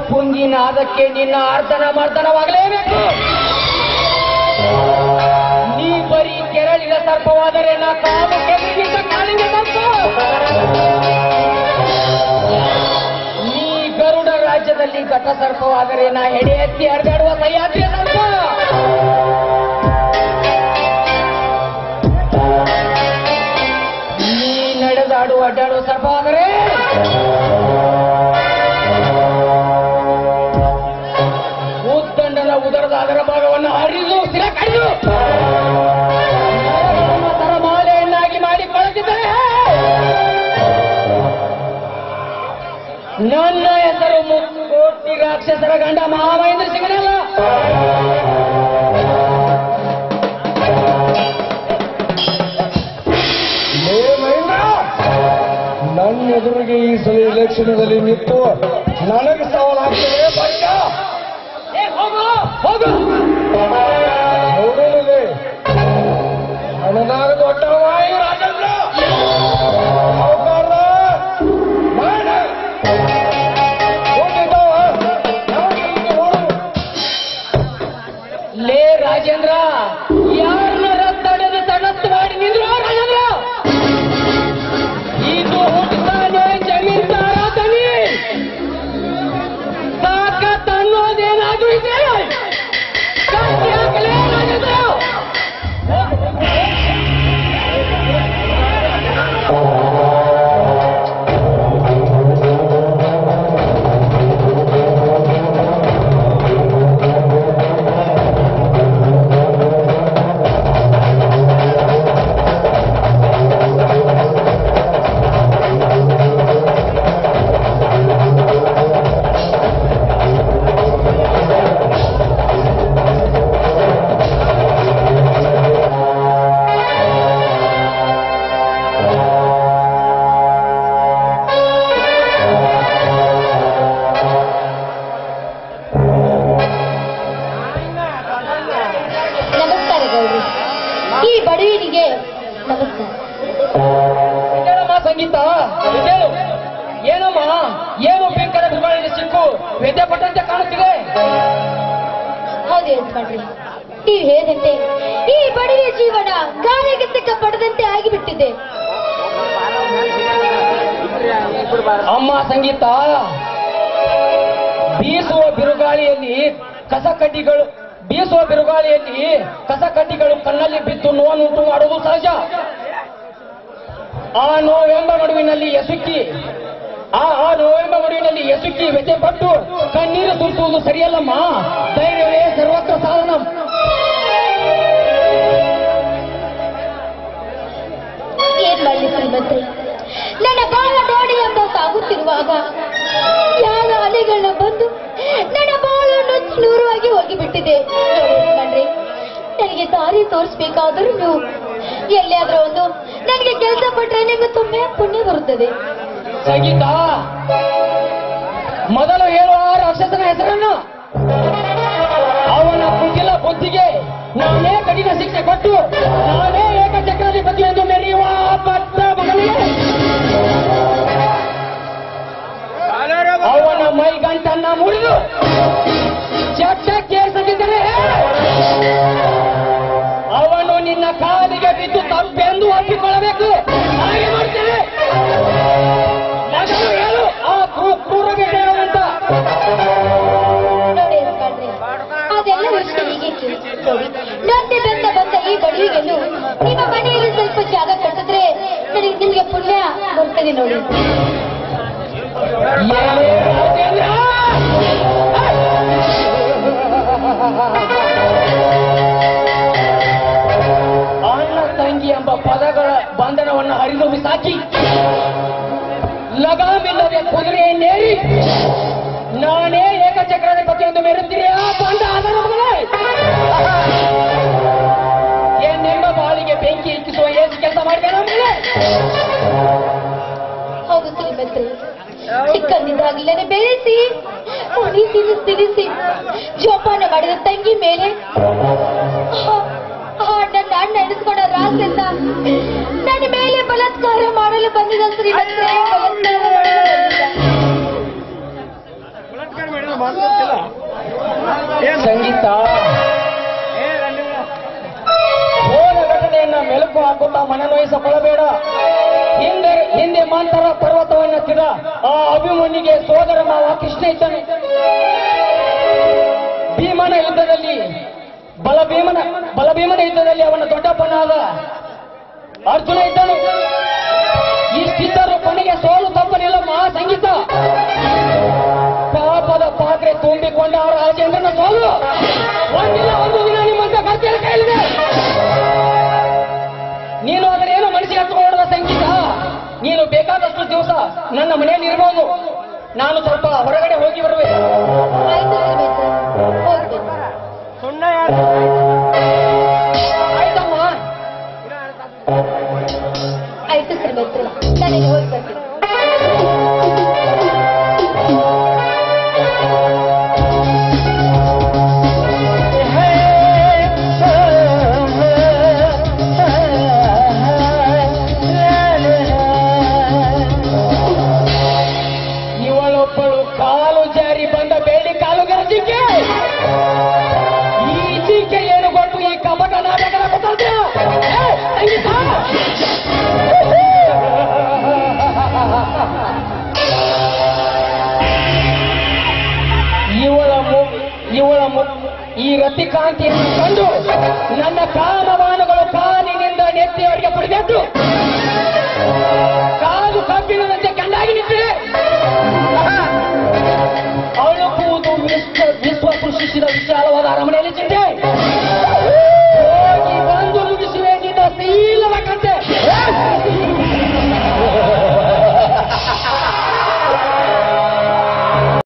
ಪುಂಗಿನಾದಕ್ಕೆ ನಿನ್ನ ಆರ್ತನ ಮರ್ದನವಾಗಲೇಬೇಕು ನೀ ಬರೀ ಕೆರಳಿದ ಸರ್ಪವಾದರೆ ನಾ ಕಾಲು ಕೆರಳಿದ ಕಾಲಿನ ಸರ್ಪ ನೀ ಗರುಡ ರಾಜ್ಯದಲ್ಲಿ ಘಟ ಸರ್ಪವಾದರೆ ನಾ ಎಡೆ ಎತ್ತಿ ಹರಿದಾಡುವ ಸಹ್ಯಾದ್ರಿಯ ಸರ್ಪ ನೀ ನಡೆದಾಡುವ ಅಡ್ಡಾಡುವ ಸರ್ಪವಾದರೆ ಉದ್ದಂಡನ ಉದರದ ಅದರ ಭಾಗವನ್ನು ಹರಿದು ಸ್ಥಿರ ಕಡಿದು ನರಕವನ್ನು ಸರಮಾಲೆಯನ್ನಾಗಿ ಮಾಡಿಕೊಳ್ಳುತ್ತಿದ್ದರೆ ನನ್ನ ಹೆಸರು ಮುಕ್ಕೋಟಿ ರಾಕ್ಷಸರ ಗಂಡ ಮಹಾಮಹೇಂದ್ರ ಸಿಂಗನಲ್ಲ ಲೇ ಮಹೇಂದ್ರ ನನ್ನ ಎದುರಿಗೆ ಈ ಸಲ ಎಲೆಕ್ಷನ್ದಲ್ಲಿ ನಿಂತು ನನಗೆ ಸವಾಲಾಗ್ತದೆ ಬೈಕ ಏ, ಹೋಗು ಹೋಗು ನೋಡಲಿದೆ ನನಗಾಗ ದೊಡ್ಡವ ಈ ರಾಜೇಂದ್ರ ಸಾವ್ಕಾರ್ರ, ಮಾಡ. ಹೋಗಿದ್ದವ, ಯಾವ ಕಡೆಗೆ ನೋಡು. ಲೇ ರಾಜೇಂದ್ರ ಯಾರನ್ನ ತಡೆದು ತಡಸ್ತು ಮಾಡಿ ನಿಂದ್ರು ರಾಜೇಂದ್ರ ಇದು ಹುಟ್ಟುತ್ತಾನೆ ಜಮೀನ್ದಾರ ತನಿ ತಾಕತ್ ಅನ್ನೋದೇನಾದ್ರೂ ಇದೆ ಕಟ್ಟಿ ಹಾಕಲೇ ರಾಜೇಂದ್ರ ನಮಸ್ಕಾರ ಗೌರಿ ಈ ಬಡವನಿಗೆ ನಮಸ್ಕಾರ ಹೇಳಮ್ಮ ಸಂಗೀತ ಹೇಳು ಏನಮ್ಮ ಏನು ಬೇಕಾದ ಬಿರುಗಾಳಿಗೆ ಸಿಕ್ಕು ವ್ಯಥೆ ಪಟ್ಟಂತೆ ಕಾಣುತ್ತಿದೆ ಹೌದು ಯಜಮಾನ್ರಿ ನೀವು ಹೇಳಿದಂತೆ ಈ ಬಡವಿಯ ಜೀವನ ಗಾಳಿಗೆ ಸಿಕ್ಕ ಪಡೆದಂತೆ ಆಗಿಬಿಟ್ಟಿದೆ ಅಮ್ಮ ಸಂಗೀತ ಬೀಸುವ ಬಿರುಗಾಳಿಯಲ್ಲಿ ಕಸ ಕಡ್ಡಿಗಳು ಬೀಸುವ ಬಿರುಗಾಳಿಯಲ್ಲಿ ಕಸ ಕಡ್ಡಿಗಳು ಕಣ್ಣಲ್ಲಿ ಬಿದ್ದು ನೋವನ್ನುಂಟು ಮಾಡುವುದು ಸಹಜ ಆ ನೋವೆಂಬ ನಡುವಿನಲ್ಲಿ ಎಸುಕಿ ಆ ಆ ನೋವೆಂಬ ನಡುವಿನಲ್ಲಿ ಎಸುಕಿ ವ್ಯಥೆ ಪಟ್ಟು ಕಣ್ಣೀರು ಸುರಿಸುವುದು ಸರಿಯಲ್ಲಮ್ಮ ಧೈರ್ಯವೇ ಸರ್ವತ್ರ ಸಾಧನ ಏನ್ ಮಾಡಲಿ ಶ್ರೀಮಂತ್ರಿ ನನ್ನ ಬಾಳ ನೋಡಿ ಎಂಬ ಸಾಗುತ್ತಿರುವಾಗ ಯಾವ ಅಲೆಗಳನ್ನ ಬಂದು ನನ್ನ ಬಾಳನ್ನು ನೂರವಾಗಿ ಹೋಗಿಬಿಟ್ಟಿದೆ ನೋಡಿ ಯಜಮಾನ್ರಿ ನನಗೆ ದಾರಿ ತೋರಿಸ್ಬೇಕಾದರೂ ನೀವು ಎಲ್ಲಿಯಾದ್ರೂ ಒಂದು ನನಗೆ ಕೆಲಸ ಕೊಟ್ರೆ ನಿಮಗೆ ತುಂಬಾ ಪುಣ್ಯ ಬರುತ್ತದೆ ಸಂಗೀತ ಮೊದಲು ಹೇಳುವ ಆ ರಾಕ್ಷಸನ ಹೆಸರನ್ನು ಅವನ ಕುಟಿಲ ಬುದ್ಧಿಗೆ ನಾನೇ ಕಠಿಣ ಶಿಕ್ಷೆ ಕೊಟ್ಟು ನಾನೇ ಏಕಚಕ್ರಾಧಿಪತಿ ಎಂದು ಮೆರೆಯುವ ಆ ಭಕ್ತ ಮಗನಿಗೆ ಅವನ ಮೈಗಂಟನ್ನ ಮುರಿದು ಚಟ್ಟಕ್ಕೇರಿಸದಿದ್ದರೆ ಅವನು ನಿನ್ನ ಕಾಲಿಗೆ ಬಿದ್ದು ತಪ್ಪೆಂದು ಒಪ್ಪಿಕೊಳ್ಳಬೇಕು ಹಾಗೆ ಮಾಡ್ತೇನೆ ಮೊದಲು ಹೇಳು ಆ ಕ್ರೂ- ಕ್ರೂರ ಬೇಟೆಯವನಂತ ನೋಡಿ ಯಜಮಾನ್ರೆ, ಅದೆಲ್ಲ ವಿಷಯ ಹೀಗೆ ನೋಡಿ ನೊಂದೆ ಬೆಂದ ಬಂದ ಈ ಬಡವಿಗೆಲ್ಲೂ ನಿಮ್ಮ ಮನೆಯಲ್ಲಿ ಸ್ವಲ್ಪ ಜಾಗ ಕಟ್ಟಿದ್ರೆ ನನಗೆ ನಿಮಗೆ ಪುಣ್ಯ ಬರ್ತದೆ ನೋಡಿ ಏನೇ ರಾಜೇಂದ್ರ? ಅಣ್ಣ ತಂಗಿ ಎಂಬ ಪದಗಳ ಬಂಧನವನ್ನು ಹರಿದು ಬಿಸಾಕಿ ಲಗಾಮಿಲ್ಲದೆ ಕುದುರೆಯನ್ನೇರಿ ನಾನೇ ಏಕಚಕ್ರಾಧಿಪತಿ ಎಂದು ಮೆರುತ್ತೀರಿ ಆ ಬಂದ ಅದರ ಮಗನೇ. ಏನೆಂಬ ಬಾಳಿಗೆ ಬೆಂಕಿ ಇಕ್ಕಿಸುವ ಏಸು ಕೆಲಸ ಮಾಡಿದೆ ಹೌದು ಶ್ರೀಮಂತ್ರಿ ಚಿಕ್ಕಂದಿದ್ದಾಗಲೇ ಬೆಳೆಸಿ ಉಣಿಸಿ ತಿನಿಸಿ ಜೋಪಾನ ಮಾಡಿದ ತಂಗಿ ಮೇಲೆ ಆ- ಆ ನನ್ನ ಅಣ್ಣ ಎಣಿಸ್ಕೊಂಡ ರಾತ್ರಿಯಿಂದ ನನ್ನ ಮೇಲೆ ಬಲಾತ್ಕಾರ ಮಾಡಲು ಬಂದಿದ ಶ್ರೀಮಂತ್ರಿ ಬಲಾತ್ಕಾರ ಮಾಡಲು ಬಂದಿದ್ದ. ಅಂತ ಗೊತ್ತಿಲ್ಲ ಏನು ಸಂಗೀತ ಏ ರಂಡಿಲ್ಲ ಹೋದ ಘಟನೆಯನ್ನ ಮೆಲುಕು ಹಾಕುತ್ತಾ ಮನನೋಯಿಸಿಕೊಳ್ಳಬೇಡ ಹಿಂದೆ ಹಿಂದೆ ಮಂತರ ಪರ್ವತವನ್ನೆತ್ತಿದ ಆ ಅಭಿಮನ್ಯುಗೆ ಸೋದರ ಮಾವ ಕೃಷ್ಣ ಇದ್ದಾನೆ ಭೀಮನ ಯುದ್ಧದಲ್ಲಿ ಬಲಭೀಮನ ಬಲಭೀಮನ ಯುದ್ಧದಲ್ಲಿ ಅವನ ದೊಡ್ಡಪ್ಪನಾದ ಅರ್ಜುನ ಇದ್ದನು ಇಷ್ಟಿದ್ದರೂ ಕೊನೆಗೆ ಸೋಲು ತಪ್ಪಲಿಲ್ಲ ಮಹಾ ಸಂಗೀತ ಪಾಪದ ಪಾತ್ರೆ ತುಂಬಿಕೊಂಡ ಆ ರಾಜೇಂದ್ರನ ಸೋಲು ಒಂದಿಲ್ಲ ಒಂದು ದಿನ ನಿಮ್ಮಂತ ಕರ್ತೇನೆ ಕೈಲಿದೆ ನೀನು ಅದನ್ನೇನು ಮನಸ್ಸಿಗೆ ಹಚ್ಕೊಳ್ಳುವ ಸಂಗೀತ ನೀನು ಬೇಕಾದಷ್ಟು ದಿವಸ ನನ್ನ ಮನೆಯಲ್ಲಿ ಇರಬಹುದು ನಾನು ಸ್ವಲ್ಪ ಹೊರಗಡೆ ಹೋಗಿ ಬರುವೆ ಆಯ್ತು ಶ್ರೀಮಂತ್ರಿ ಹೋಗ್ತೇನೆ ಸುಣ್ಣ ಯಾರು ಆಯ್ತಮ್ಮ ಆಯ್ತು ಶ್ರೀಮಂತ್ರಿ ನನಗೆ ಹೋಗಿ ಬರ್ತೀನಿ ಇವಳೊಬ್ಬಳು ಕಾಲು ಜಾರಿ ಬಂದ ಬೇಡಿ ಕಾಲುಗಳ ಜಿಂಕೆ ಈ ಜಿಂಕೆ ಏನು ಕೊಟ್ಟು ಈ ಕಪಟ ನಾಟಕದ ಗೊತ್ತಾದ್ರೆ ಇವಳ ಮು- ಇವಳ ಮು- ಈ ರತಿಕಾಂತಿಯನ್ನು ಕಂಡು ನನ್ನ ಕಾಮವಾನಗಳು ಕಾಲಿನಿಂದ ನೆತ್ತಿಯವರಿಗೆ ಪಡೆದದ್ದು ಕಾಲು ಕಬ್ಬಿಣದಂತೆ ಕಂಡಾಗಿ ನಿಂತಿದೆ ಅವಳು ಕೂದು ವಿಶ್ವ ವಿಶ್ವ ಸೃಷ್ಟಿಸಿದ ವಿಶಾಲವಾದ ಅರಮನೆಯಲ್ಲಿ ಚಿಂತೆ